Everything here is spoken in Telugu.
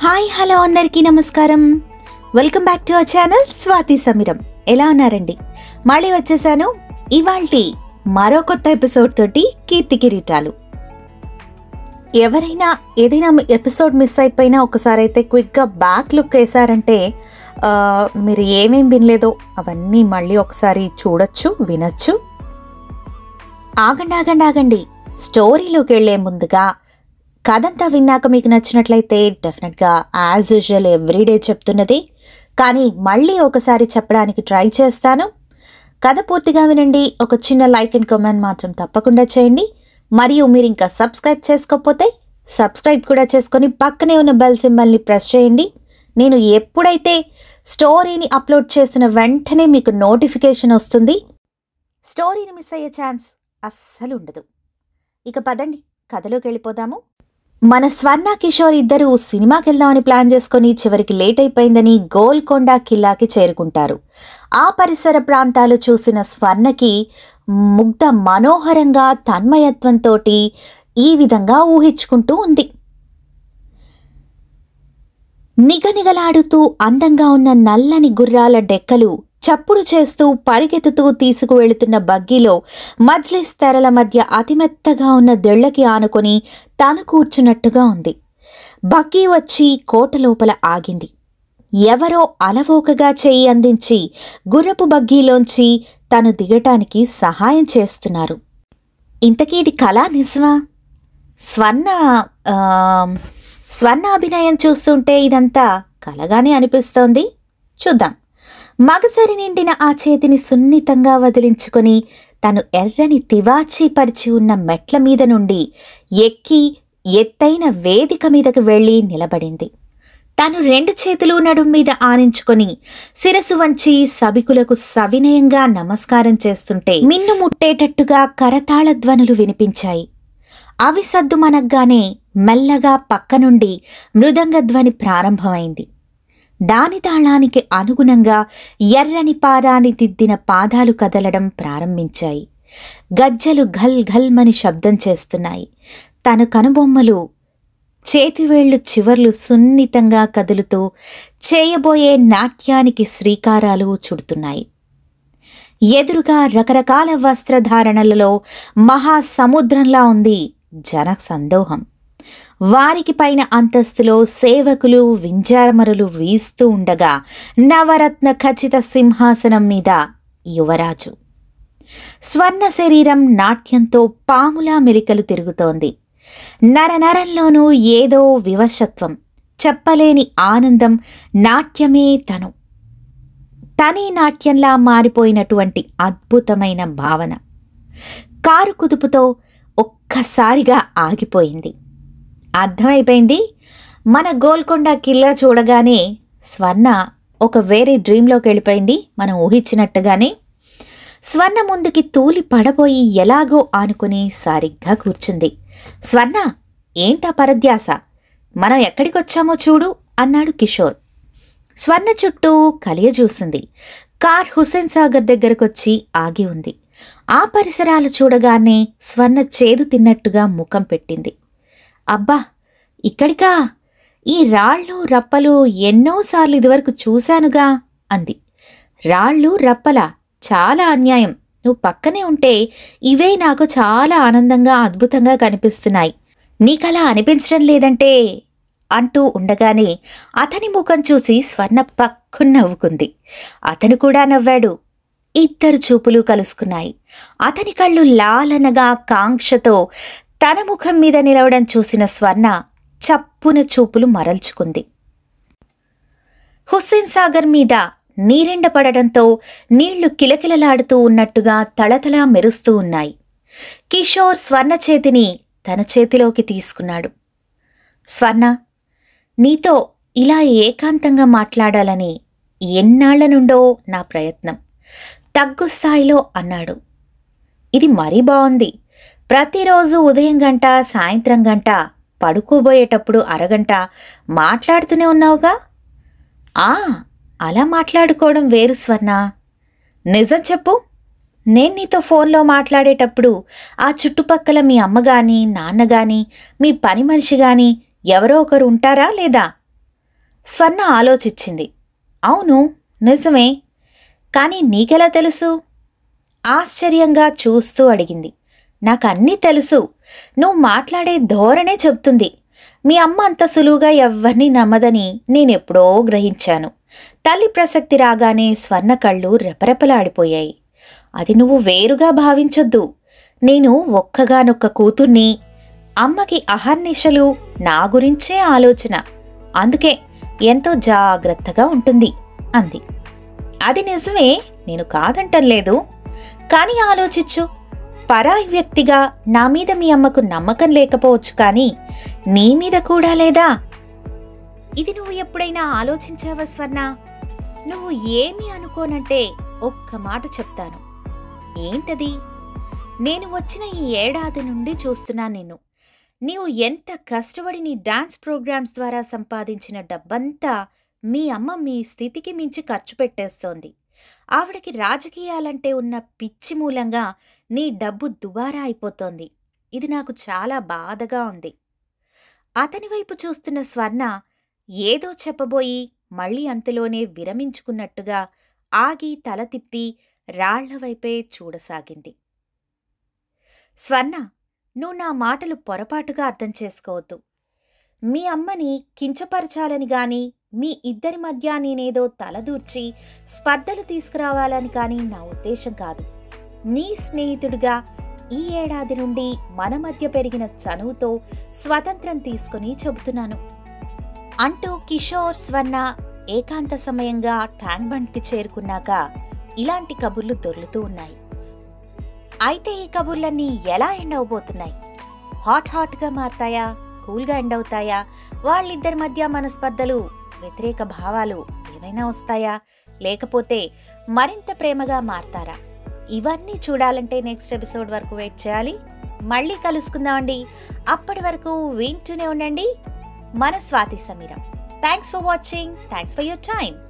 హాయ్ హలో అందరికీ నమస్కారం welcome back to our channel Swathi Sameeram ఎలా ఉన్నారండి మళ్ళీ వచ్చేసాను ఇవాల్టి మరో కొత్త ఎపిసోడ్ తోటి కీర్తి కిరీటాలు ఎవరైనా ఏదైనా ఎపిసోడ్ మిస్ అయిపోయినా ఒకసారి అయితే క్విక్గా బ్యాక్ లుక్ వేసారంటే ఆ, మీరు ఏమేం వినలేదో అవన్నీ మళ్ళీ ఒకసారి చూడొచ్చు వినొచ్చు ఆగండి ఆగండి ఆగండి స్టోరీలోకి వెళ్లే ముందుగా కథంతా విన్నాక మీకు నచ్చినట్లయితే డెఫినెట్గా యాజ్ యూజువల్ ఎవ్రీడే చెప్తున్నది కానీ మళ్ళీ ఒకసారి చెప్పడానికి ట్రై చేస్తాను కథ పూర్తిగా వినండి ఒక చిన్న లైక్ అండ్ కామెంట్ మాత్రం తప్పకుండా చేయండి మరియు మీరు ఇంకా సబ్స్క్రైబ్ చేసుకోకపోతే సబ్స్క్రైబ్ కూడా చేసుకొని పక్కనే ఉన్న బెల్ సింబల్ని ప్రెస్ చేయండి నేను ఎప్పుడైతే స్టోరీని అప్లోడ్ చేసిన వెంటనే మీకు నోటిఫికేషన్ వస్తుంది స్టోరీని మిస్ అయ్యే ఛాన్స్ అస్సలు ఉండదు ఇక పదండి కథలోకి వెళ్ళిపోదాము మన స్వర్ణ కిషోర్ ఇద్దరు సినిమాకి వెళ్దామని ప్లాన్ చేసుకొని చివరికి లేట్ అయిపోయిందని గోల్కొండ కిల్లాకి చేరుకుంటారు ఆ పరిసర ప్రాంతాలు చూసిన స్వర్ణకి ముగ్ధ మనోహరంగా తన్మయత్వంతో ఈ విధంగా ఊహించుకుంటూ ఉంది నిగనిగలాడుతూ అందంగా ఉన్న నల్లని గుర్రాల డెక్కలు చప్పుడు చేస్తూ పరిగెత్తుతూ తీసుకువెళుతున్న బగ్గీలో మజ్లిస్ తెరల మధ్య అతిమెత్తగా ఉన్న దెళ్లకి ఆనుకొని తాను కూర్చున్నట్టుగా ఉంది బగ్గీ వచ్చి కోట లోపల ఆగింది ఎవరో అలవోకగా చెయ్యి అందించి గుర్రపు బగ్గీలోంచి తను దిగటానికి సహాయం చేస్తున్నారు ఇంతకీ ఇది కళా నిజమా స్వర్ణ ఆ, స్వర్ణ అభినయం చూస్తుంటే ఇదంతా కలగానే అనిపిస్తోంది చూద్దాం మగసరి నిండిన ఆ చేతిని సున్నితంగా వదిలించుకొని తను ఎర్రని తివాచీ పరిచి ఉన్న మెట్ల మీద నుండి ఎక్కి ఎత్తైన వేదిక మీదకు వెళ్ళి నిలబడింది తను రెండు చేతులు నడుం మీద ఆనించుకొని శిరసు వంచి సభికులకు సవినయంగా నమస్కారం చేస్తుంటే మిన్ను ముట్టేటట్టుగా కరతాళ ధ్వనులు వినిపించాయి అవి సద్దుమనగ్గానే మెల్లగా పక్క నుండి మృదంగ ధ్వని ప్రారంభమైంది దాని తాళానికి అనుగుణంగా ఎర్రని పాదాన్ని దిద్దిన పాదాలు కదలడం ప్రారంభించాయి గజ్జలు ఘల్ ఘల్మని శబ్దం చేస్తున్నాయి తన కనుబొమ్మలు చేతివేళ్లు చివర్లు సున్నితంగా కదులుతూ చేయబోయే నాట్యానికి శ్రీకారాలు చుడుతున్నాయి ఎదురుగా రకరకాల వస్త్రధారణలలో మహాసముద్రంలా ఉంది జన సందోహం వారికి పైన అంతస్తులో సేవకులు వింజారమరులు వీస్తూ ఉండగా నవరత్న ఖచ్చిత సింహాసనం మీద యువరాజు స్వర్ణ శరీరం నాట్యంతో పాములా మెలికలు తిరుగుతోంది నరనరంలోనూ ఏదో వివశత్వం చెప్పలేని ఆనందం నాట్యమే తను తనే నాట్యంలా మారిపోయినటువంటి అద్భుతమైన భావన కారు కుదుపుతో ఒక్కసారిగా ఆగిపోయింది అర్థమైపోయింది మన గోల్కొండ కిల్లా చూడగానే స్వర్ణ ఒక వేరే డ్రీంలోకి వెళ్ళిపోయింది మనం ఊహించినట్టుగానే స్వర్ణ ముందుకి తూలి పడబోయి ఎలాగో ఆనుకుని సారిగ్గా కూర్చుంది స్వర్ణ ఏంటా పరధ్యాస మనం ఎక్కడికొచ్చామో చూడు అన్నాడు కిషోర్ స్వర్ణ చుట్టూ కలియ చూసింది కార్ హుస్సేన్ సాగర్ దగ్గరకొచ్చి ఆగి ఉంది ఆ పరిసరాలు చూడగానే స్వర్ణ చేదు తిన్నట్టుగా ముఖం పెట్టింది అబ్బా ఇక్కడికా ఈ రాళ్ళు రప్పలు ఎన్నోసార్లు ఇదివరకు చూశానుగా అంది రాళ్ళు రప్పలా చాలా అన్యాయం నువ్వు పక్కనే ఉంటే ఇవే నాకు చాలా ఆనందంగా అద్భుతంగా కనిపిస్తున్నాయి నీకలా అనిపించడం లేదంటే అంటూ ఉండగానే అతని ముఖం చూసి స్వర్ణ పక్కున నవ్వుకుంది అతను కూడా నవ్వాడు ఇద్దరు చూపులు కలుసుకున్నాయి అతని కళ్ళు లాలనగా కాంక్షతో తన ముఖం మీద నిలవడం చూసిన స్వర్ణ చప్పున చూపులు మరల్చుకుంది హుస్సేన్ సాగర్ మీద నీరెండ పడడంతో నీళ్లు కిలకిలలాడుతూ ఉన్నట్టుగా తళతళా మెరుస్తూ ఉన్నాయి కిషోర్ స్వర్ణ చేతిని తన చేతిలోకి తీసుకున్నాడు స్వర్ణ నీతో ఇలా ఏకాంతంగా మాట్లాడాలని ఎన్నాళ్ల నుండో నా ప్రయత్నం తగ్గు స్థాయిలో అన్నాడు ఇది మరీ బాగుంది ప్రతిరోజు ఉదయం గంట సాయంత్రం గంట పడుకోబోయేటప్పుడు అరగంట మాట్లాడుతూనే ఉన్నావుగా ఆ అలా మాట్లాడుకోవడం వేరు స్వర్ణ నిజం చెప్పు నేను నీతో ఫోన్లో మాట్లాడేటప్పుడు ఆ చుట్టుపక్కల మీ అమ్మ గాని నాన్న గాని మీ పని మనిషి గాని ఎవరో ఒకరు ఉంటారా లేదా స్వర్ణ ఆలోచించింది అవును నిజమే కానీ నీకెలా తెలుసు ఆశ్చర్యంగా చూస్తూ అడిగింది నాకన్నీ తెలుసు నువ్వు మాట్లాడే ధోరణే చెప్తుంది మీ అమ్మ అంత సులువుగా ఎవ్వరినీ నమ్మదని నేనెప్పుడో గ్రహించాను తల్లి ప్రసక్తి రాగానే స్వర్ణ కళ్ళు రెపరెపలాడిపోయాయి అది నువ్వు వేరుగా భావించొద్దు నేను ఒక్కగానొక్క కూతుర్ని అమ్మకి అహర్నిశలు నా గురించే ఆలోచన అందుకే ఎంతో జాగ్రత్తగా ఉంటుంది అంది అది నిజమే నేను కాదంటం లేదు కానీ ఆలోచించు పరాయి వ్యక్తిగా నా మీద మీ అమ్మకు నమ్మకం లేకపోవచ్చు కానీ నీ మీద కూడా లేదా ఇది నువ్వు ఎప్పుడైనా ఆలోచించావా స్వర్ణ నువ్వు ఏమి అనుకోనంటే ఒక్క మాట చెప్తాను ఏంటది నేను వచ్చిన ఈ ఏడాది నుండి చూస్తున్నా నిన్ను నీవు ఎంత కష్టపడి నీ డాన్స్ ప్రోగ్రామ్స్ ద్వారా సంపాదించిన డబ్బంతా మీ అమ్మ మీ స్థితికి మించి ఖర్చు పెట్టేస్తోంది ఆవిడకి రాజకీయాలంటే ఉన్న పిచ్చి మూలంగా నీ డబ్బు దుబారా అయిపోతోంది ఇది నాకు చాలా బాధగా ఉంది అతని వైపు చూస్తున్న స్వర్ణ ఏదో చెప్పబోయి మళ్ళీ అంతలోనే విరమించుకున్నట్టుగా ఆగి తల తిప్పి రాళ్ల వైపే చూడసాగింది స్వర్ణ నువ్వు నా మాటలు పొరపాటుగా అర్థం చేసుకోవద్దు మీ అమ్మని కించపరచాలని గాని మీ ఇద్దరి మధ్య నేనేదో తలదూర్చి స్పర్ధలు తీసుకురావాలని కానీ నా ఉద్దేశం కాదు నీ స్నేహితుడిగా ఈ ఏడాది నుండి మన మధ్య పెరిగిన చనువుతో స్వతంత్రం తీసుకుని చెబుతున్నాను అంటూ కిషోర్ స్వర్ణ ఏకాంత సమయంగా ట్యాంక్ బండ్కి చేరుకున్నాక ఇలాంటి కబుర్లు దొర్లుతూ ఉన్నాయి అయితే ఈ కబుర్లన్నీ ఎలా ఎండ్ అవబోతున్నాయి హాట్ హాట్గా మారతాయా కూల్గా ఎండ్ అవుతాయా వాళ్ళిద్దరి మధ్య మనస్పర్ధలు వ్యతిరేక భావాలు ఏమైనా వస్తాయా లేకపోతే మరింత ప్రేమగా మారతారా ఇవన్నీ చూడాలంటే నెక్స్ట్ ఎపిసోడ్ వరకు వెయిట్ చేయాలి మళ్ళీ కలుసుకుందామండి అప్పటి వరకు వింటూనే ఉండండి మన Swathi Sameeram thanks for watching thanks for your time